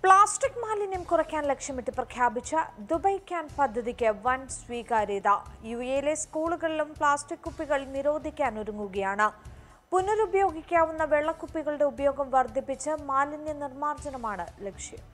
plastic മാലിന്യം കുറയ്ക്കാൻ ലക്ഷ്യമിട്ട് പ്രഖ്യാപിച്ച ദുബൈ ക്യാൻ പദ്ധതിക്ക് വൻ സ്വീകാര്യത യു എയിലെ സ്കൂളുകളിലും പ്ലാസ്റ്റിക് കുപ്പികൾ നിരോധിക്കാൻ ഒരുങ്ങുകയാണ് പുനരുപയോഗിക്കാവുന്ന വെള്ളക്കുപ്പികളുടെ ഉപയോഗം വർദ്ധിപ്പിച്ച് മാലിന്യ നിർമ്മാർജ്ജനമാണ് ലക്ഷ്യം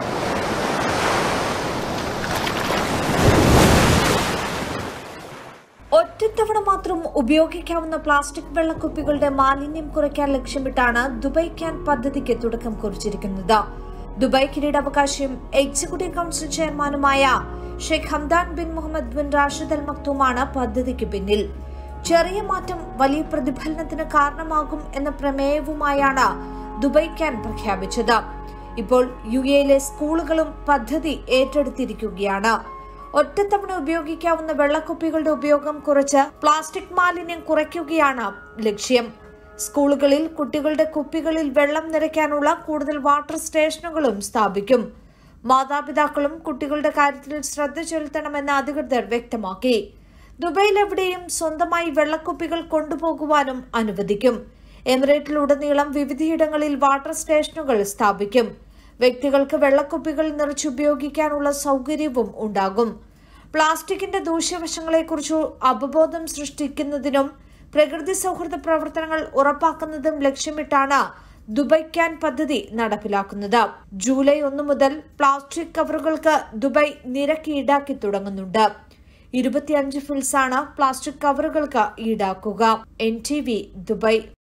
ഒറ്റത്തവണ മാത്രം ഉപയോഗിക്കാവുന്ന പ്ലാസ്റ്റിക് വെള്ളക്കുപ്പികളുടെ മാലിന്യം കുറയ്ക്കാൻ ലക്ഷ്യമിട്ടാണ് ദുബൈ ക്യാൻ പദ്ധതിക്ക് തുടക്കം കുറിച്ചിരിക്കുന്നത് ദുബായ് കിരീടാവകാശിയും എക്സിക്യൂട്ടീവ് കൌൺസിൽ ചെയർമാനുമായ Sheikh Hamdan bin Mohammed bin Rashid Al മക്തൂമാണ് പദ്ധതിക്ക് പിന്നിൽ ചെറിയ മാറ്റം വലിയ പ്രതിഫലനത്തിന് കാരണമാകും എന്ന പ്രമേയവുമായാണ് ദുബൈ ക്യാൻ പ്രഖ്യാപിച്ചത് ഇപ്പോൾ യു എയിലെ സ്കൂളുകളും പദ്ധതി ഏറ്റെടുത്തിരിക്കുകയാണ് ഒറ്റത്തവണ ഉപയോഗിക്കാവുന്ന വെള്ളക്കുപ്പികളുടെ ഉപയോഗം കുറച്ച് പ്ലാസ്റ്റിക് മാലിന്യം കുറയ്ക്കുകയാണ് ലക്ഷ്യം സ്കൂളുകളിൽ കുട്ടികളുടെ കുപ്പികളിൽ വെള്ളം നിറയ്ക്കാനുള്ള കൂടുതൽ വാട്ടർ സ്റ്റേഷനുകളും സ്ഥാപിക്കും മാതാപിതാക്കളും കുട്ടികളുടെ കാര്യത്തിൽ ശ്രദ്ധ ചെലുത്തണമെന്ന് അധികൃതർ വ്യക്തമാക്കി ദുബൈയിൽ എവിടെയും സ്വന്തമായി വെള്ളക്കുപ്പികൾ കൊണ്ടുപോകുവാനും അനുവദിക്കും എമിറേറ്റിലുടനീളം വിവിധയിടങ്ങളിൽ വാട്ടർ സ്റ്റേഷനുകൾ സ്ഥാപിക്കും വ്യക്തികൾക്ക് വെള്ളക്കുപ്പികൾ നിറച്ചുപയോഗിക്കാനുള്ള സൗകര്യവും ഉണ്ടാകും പ്ലാസ്റ്റിക്കിന്റെ ദൂഷ്യവശങ്ങളെക്കുറിച്ച് അവബോധം സൃഷ്ടിക്കുന്നതിനും പ്രകൃതി സൗഹൃദ പ്രവർത്തനങ്ങൾ ഉറപ്പാക്കുന്നതും ലക്ഷ്യമിട്ടാണ് ദുബൈ ക്യാൻ പദ്ധതി നടപ്പിലാക്കുന്നത് ജൂലൈ ഒന്ന് മുതൽ പ്ലാസ്റ്റിക് കവറുകൾക്ക് ദുബൈ നിരക്ക് ഈടാക്കി തുടങ്ങുന്നുണ്ട് ഇരുപത്തിയഞ്ച് ഫിൽസാണ് പ്ലാസ്റ്റിക് കവറുകൾക്ക് ഈടാക്കുക എൻ ടി വി ദുബൈ